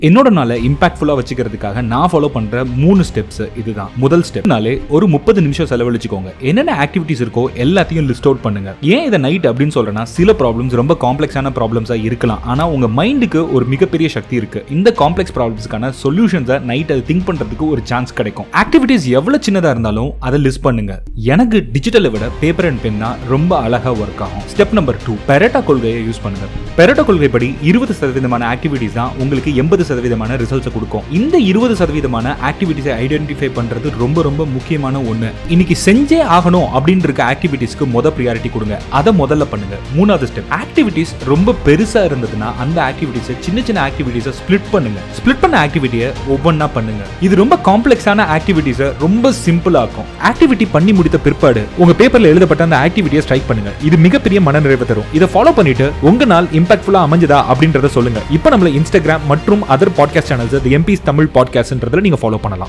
என்னோட நாளை இம்பாக்ட்ஃபுல்லாக வச்சுக்கிறதுக்காக நான் ஃபாலோ பண்ற மூணு ஸ்டெப்ஸ் இதுதான் முதல் ஸ்டெப்னாலே ஒரு முப்பது நிமிஷம் செலவழிச்சுக்கோங்க என்னென்ன ஆக்டிவிட்டிஸ் இருக்கோ எல்லாத்தையும் லிஸ்ட் அவுட் பண்ணுங்க ஏன் இதை நைட் அப்படின்னு சொல்றேன்னா சில ப்ராப்ளம்ஸ் ரொம்ப காம்ப்ளெக்ஸான ப்ராப்ளம்ஸா இருக்கலாம் ஆனா உங்க மைண்டுக்கு ஒரு மிகப்பெரிய சக்தி இருக்கு இந்த காம்ப்ளெக்ஸ் ப்ராப்ளம்ஸ்க்கான சொல்யூஷன்ஸை நைட் அதை திங்க் பண்றதுக்கு ஒரு சான்ஸ் கிடைக்கும் ஆக்டிவிட்டிஸ் எவ்வளவு சின்னதா இருந்தாலும் அதை லிஸ்ட் பண்ணுங்க எனக்கு டிஜிட்டலை விட பேப்பர் அண்ட் பென் தான் ரொம்ப அழகா ஒர்க் ஆகும் ஸ்டெப் நம்பர் டூ பெரட்டா கொள்கையை யூஸ் பண்ணுங்க பெரட்டா கொள்கைப்படி இருபது சதவீதமான ஆக்டிவிட்டிஸ் தான் உங்களுக்கு எண்பது சதவீதமான ரிசல்ட்ஸை கொடுக்கும் இந்த இருபது சதவீதமான ஆக்டிவிட்டிஸை ஐடென்டிஃபை பண்றது ரொம்ப ரொம்ப முக்கியமான ஒண்ணு இன்னைக்கு செஞ்சே ஆகணும் அப்படின்னு இருக்க ஆக்டிவிட்டிஸ்க்கு முத ப்ரியாரிட்டி கொடுங்க அதை முதல்ல பண்ணுங்க மூணாவது ஸ்டெப் ஆக்டிவிட்டிஸ் ரொம்ப பெருசா இருந்ததுன்னா அந்த ஆக்டிவிட்டிஸை சின்ன சின்ன ஆக்டிவிட்டிஸை ஸ்ப்ளிட் பண்ணுங்க ஸ்ப்ளிட் பண்ண ஆக்டிவிட்டியை ஒவ்வொன்றா பண்ணுங்க இது ரொம்ப காம்ப்ளெக்ஸான ஆக்டிவிட்டிஸை ரொம்ப சிம்பிள் ஆக்கும் ஆக்டிவிட்டி பண்ணி முடித்த பிற்பாடு உங்க பேப்பர்ல எழுதப்பட்ட அந்த ஆக்டிவிட்டியை ஸ்ட்ரைக் பண்ணுங்க இது மிகப்பெரிய மனநிறைவு தரும் இதை ஃபாலோ பண்ணிட்டு உங்க நாள் இம்பாக்ட்ஃபுல்லா அமைஞ்சதா அப்படின்றத சொல்லுங்க இப்போ நம்மள இன்ஸ்டாகிராம் மற்றும் அதர் பாட்காஸ்ட் சேனல்ஸ் எம்பிஸ் தமிழ் பாட்காஸ்ட்ன்றதுல நீங்க ஃபாலோ பண்ணலாம்